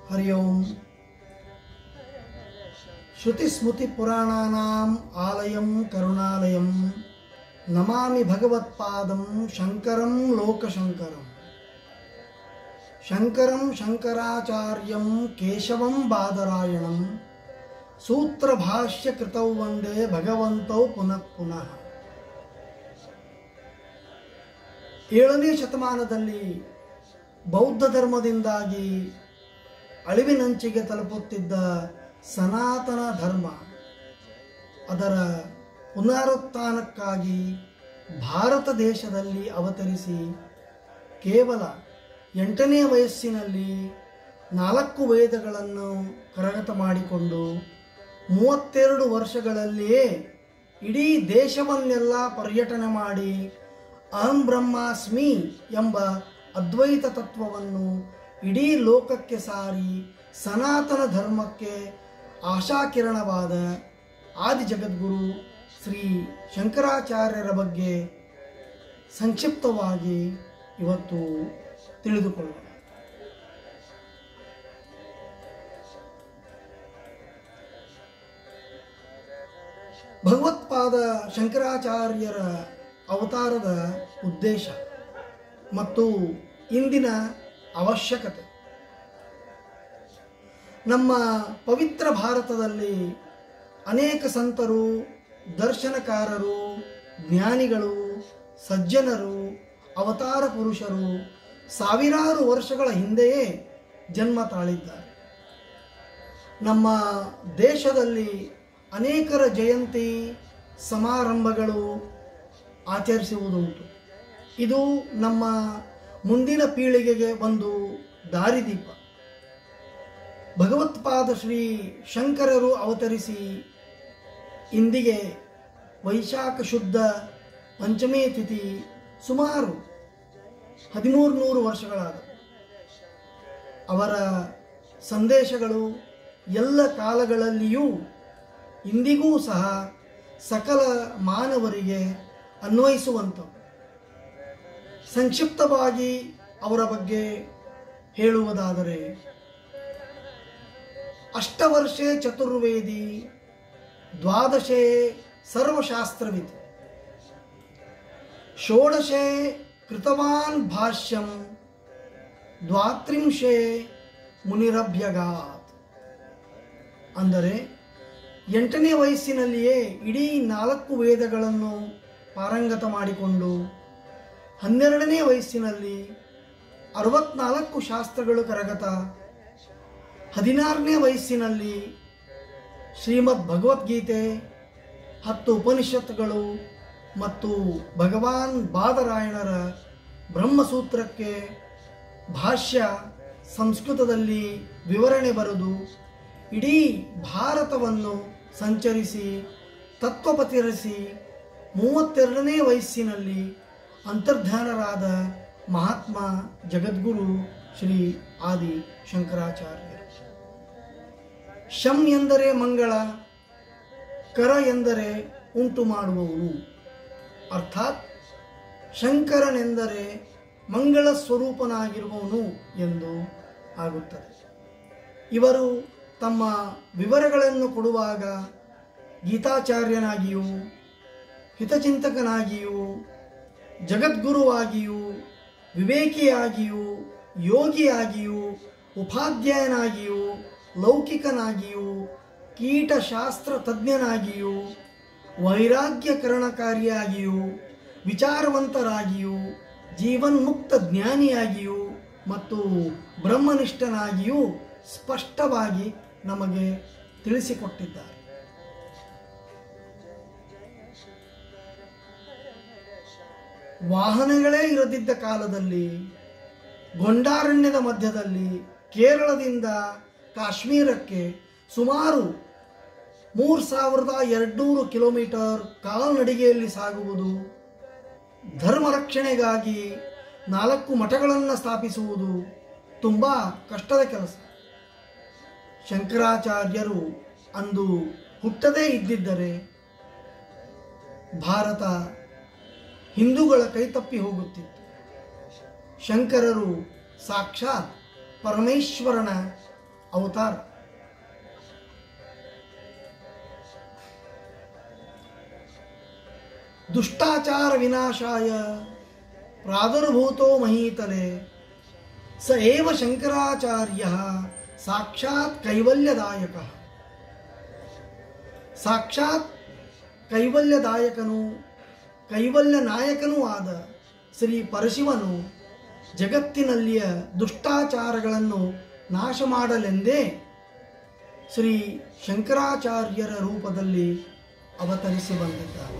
ಹರಿ ಓಂ ಶ್ರುತಿಸ್ಮೃತಿಪುರಾಣಾನಾಂ ಆಲಯಂ ಕರುಣಾಲಯಂ ನಮಾಮಿ ಭಗವತ್ಪಾದಂ ಶಂಕರಂ ಲೋಕಶಂಕರಂ ಶಂಕರಂ ಶಂಕರಾಚಾರ್ಯಂ ಕೇಶವಂ ಬಾದರಾಯಣಂ ಸೂತ್ರಭಾಷ್ಯಕೃತೌ ವಂದೇ ಭಗವಂತೌ ಪುನಃ ಪುನಃ ಏಳನೇ ಶತಮಾನದಲ್ಲಿ ಬೌದ್ಧ ಧರ್ಮದಿಂದಾಗಿ ಅಳಿವಿನಂಚಿಗೆ ತಲುಪುತ್ತಿದ್ದ ಸನಾತನ ಧರ್ಮ ಅದರ ಪುನರುತ್ಥಾನಕ್ಕಾಗಿ ಭಾರತ ದೇಶದಲ್ಲಿ ಅವತರಿಸಿ ಕೇವಲ ಎಂಟನೇ ವಯಸ್ಸಿನಲ್ಲಿ ನಾಲ್ಕು ವೇದಗಳನ್ನು ಕರಗತ ಮಾಡಿಕೊಂಡು ಮೂವತ್ತೆರಡು ವರ್ಷಗಳಲ್ಲಿಯೇ ಇಡೀ ದೇಶವನ್ನೆಲ್ಲ ಪರ್ಯಟನೆ ಮಾಡಿ ಅಹಂ ಬ್ರಹ್ಮಾಸ್ಮಿ ಎಂಬ ಅದ್ವೈತ ತತ್ವವನ್ನು ಇಡೀ ಲೋಕಕ್ಕೆ ಸಾರಿ ಸನಾತನ ಧರ್ಮಕ್ಕೆ ಆಶಾಕಿರಣವಾದ ಆದಿ ಜಗದ್ಗುರು ಶ್ರೀ ಶಂಕರಾಚಾರ್ಯರ ಬಗ್ಗೆ ಸಂಕ್ಷಿಪ್ತವಾಗಿ ಇವತ್ತು ತಿಳಿದುಕೊಳ್ಳೋಣ ಭಗವತ್ಪಾದ ಶಂಕರಾಚಾರ್ಯರ ಅವತಾರದ ಉದ್ದೇಶ ಮತ್ತು ಇಂದಿನ ಅವಶ್ಯಕತೆ ನಮ್ಮ ಪವಿತ್ರ ಭಾರತದಲ್ಲಿ ಅನೇಕ ಸಂತರು ದರ್ಶನಕಾರರು ಜ್ಞಾನಿಗಳು ಸಜ್ಜನರು ಅವತಾರ ಪುರುಷರು ಸಾವಿರಾರು ವರ್ಷಗಳ ಹಿಂದೆಯೇ ಜನ್ಮ ತಾಳಿದ್ದಾರೆ ನಮ್ಮ ದೇಶದಲ್ಲಿ ಅನೇಕರ ಜಯಂತಿ ಸಮಾರಂಭಗಳು ಆಚರಿಸುವುದುಂಟು ಇದು ನಮ್ಮ ಮುಂದಿನ ಪೀಳಿಗೆಗೆ ಒಂದು ದಾರಿದೀಪ ಭಗವತ್ಪಾದ ಶ್ರೀ ಶಂಕರರು ಅವತರಿಸಿ ಇಂದಿಗೆ ವೈಶಾಖ ಶುದ್ಧ ಪಂಚಮೇ ತಿಥಿ ಸುಮಾರು ಹದಿಮೂರು ನೂರು ವರ್ಷಗಳಾದ ಅವರ ಸಂದೇಶಗಳು ಎಲ್ಲ ಕಾಲಗಳಲ್ಲಿಯೂ ಇಂದಿಗೂ ಸಹ ಸಕಲ ಮಾನವರಿಗೆ ಅನ್ವಯಿಸುವಂಥವು ಸಂಕ್ಷಿಪ್ತವಾಗಿ ಅವರ ಬಗ್ಗೆ ಹೇಳುವುದಾದರೆ ಅಷ್ಟವರ್ಷೆ ಚತುರ್ವೇದಿ ದ್ವಾದಶೆ ಸರ್ವಶಾಸ್ತ್ರವಿದ್ ಷೋಡಶೆ ಕೃತವಾನ್ ಭಾಷ್ಯಂ ದ್ವಾತ್ರಿಂಶೆ ಮುನಿರಭ್ಯಗಾತ್ ಅಂದರೆ ಎಂಟನೇ ವಯಸ್ಸಿನಲ್ಲಿಯೇ ಇಡೀ ನಾಲ್ಕು ವೇದಗಳನ್ನು ಪಾರಂಗತ ಮಾಡಿಕೊಂಡು ಹನ್ನೆರಡನೇ ವಯಸ್ಸಿನಲ್ಲಿ ಅರವತ್ನಾಲ್ಕು ಶಾಸ್ತ್ರಗಳು ಕರಗತ ಹದಿನಾರನೇ ವಯಸ್ಸಿನಲ್ಲಿ ಶ್ರೀಮದ್ ಭಗವದ್ಗೀತೆ ಹತ್ತು ಉಪನಿಷತ್ತುಗಳು ಮತ್ತು ಭಗವಾನ್ ಬಾದರಾಯಣರ ಬ್ರಹ್ಮಸೂತ್ರಕ್ಕೆ ಭಾಷ್ಯ ಸಂಸ್ಕೃತದಲ್ಲಿ ವಿವರಣೆ ಬರೆದು ಇಡೀ ಭಾರತವನ್ನು ಸಂಚರಿಸಿ ತತ್ವಪತಿರಿಸಿ ಮೂವತ್ತೆರಡನೇ ವಯಸ್ಸಿನಲ್ಲಿ ಅಂತರ್ಧಾನರಾದ ಮಹಾತ್ಮ ಜಗದ್ಗುರು ಶ್ರೀ ಆದಿ ಶಂಕರಾಚಾರ್ಯರು ಶಂ ಎಂದರೆ ಮಂಗಳ ಕರ ಎಂದರೆ ಉಂಟು ಮಾಡುವವನು ಅರ್ಥಾತ್ ಶಂಕರನೆಂದರೆ ಮಂಗಳ ಸ್ವರೂಪನಾಗಿರುವವನು ಎಂದು ಆಗುತ್ತದೆ ಇವರು ತಮ್ಮ ವಿವರಗಳನ್ನು ಕೊಡುವಾಗ ಗೀತಾಚಾರ್ಯನಾಗಿಯೂ ಹಿತಚಿಂತಕನಾಗಿಯೂ ಜಗದ್ಗುರುವಾಗಿಯೂ ವಿವೇಕಿಯಾಗಿಯೂ ಯೋಗಿಯಾಗಿಯೂ ಉಪಾಧ್ಯಾಯನಾಗಿಯೂ ಲೌಕಿಕನಾಗಿಯೂ ಕೀಟಶಾಸ್ತ್ರ ತಜ್ಞನಾಗಿಯೂ ವೈರಾಗ್ಯಕರಣಕಾರಿಯಾಗಿಯೂ ವಿಚಾರವಂತರಾಗಿಯೂ ಜೀವನ್ಮುಕ್ತ ಜ್ಞಾನಿಯಾಗಿಯೂ ಮತ್ತು ಬ್ರಹ್ಮನಿಷ್ಠನಾಗಿಯೂ ಸ್ಪಷ್ಟವಾಗಿ ನಮಗೆ ತಿಳಿಸಿಕೊಟ್ಟಿದ್ದಾರೆ ವಾಹನಗಳೇ ಇರದಿದ್ದ ಕಾಲದಲ್ಲಿ ಗೊಂಡಾರಣ್ಯದ ಮಧ್ಯದಲ್ಲಿ ಕೇರಳದಿಂದ ಕಾಶ್ಮೀರಕ್ಕೆ ಸುಮಾರು ಮೂರು ಸಾವಿರದ ಎರಡುನೂರು ಕಿಲೋಮೀಟರ್ ಕಾಲ್ನಡಿಗೆಯಲ್ಲಿ ಸಾಗುವುದು ಧರ್ಮ ರಕ್ಷಣೆಗಾಗಿ ನಾಲ್ಕು ಮಠಗಳನ್ನು ಸ್ಥಾಪಿಸುವುದು ತುಂಬ ಕಷ್ಟದ ಕೆಲಸ ಶಂಕರಾಚಾರ್ಯರು ಅಂದು ಹುಟ್ಟದೇ ಇದ್ದಿದ್ದರೆ ಭಾರತ ಹಿಂದೂಗಳ ಕೈತಪ್ಪಿ ಹೋಗುತ್ತಿತ್ತು ಶಂಕರರು ಸಾಕ್ಷಾತ್ ಪರಮೇಶ್ವರನ ಅವತಾರ ದುಷ್ಟಾಚಾರ ವಿನಾಶಾಯ ಪ್ರಾದುರ್ಭೂತೋ ಮಹೀತಲೆ ಸ ಏವ ಶಂಕರಾಚಾರ್ಯ ಸಾಕ್ಷಾತ್ ಕೈವಲ್ಯದಾಯಕ ಸಾಕ್ಷಾತ್ ಕೈವಲ್ಯದಾಯಕನು ಕೈವಲ್ಯ ನಾಯಕನೂ ಆದ ಶ್ರೀ ಪರಶಿವನು ಜಗತ್ತಿನಲ್ಲಿಯ ದುಷ್ಟಾಚಾರಗಳನ್ನು ನಾಶ ಮಾಡಲೆಂದೇ ಶ್ರೀ ಶಂಕರಾಚಾರ್ಯರ ರೂಪದಲ್ಲಿ ಅವತರಿಸಿ ಬಂದಿದ್ದಾನೆ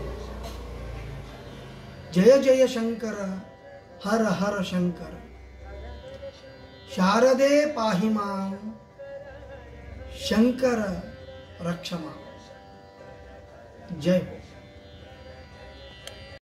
ಜಯ ಜಯ ಶಂಕರ ಹರ ಹರ ಶಂಕರ ಶಾರದೆ ಪಾಹಿ ಮಾಂ ಶಂಕರ ರಕ್ಷಮಾ ಜೈ ಹೋ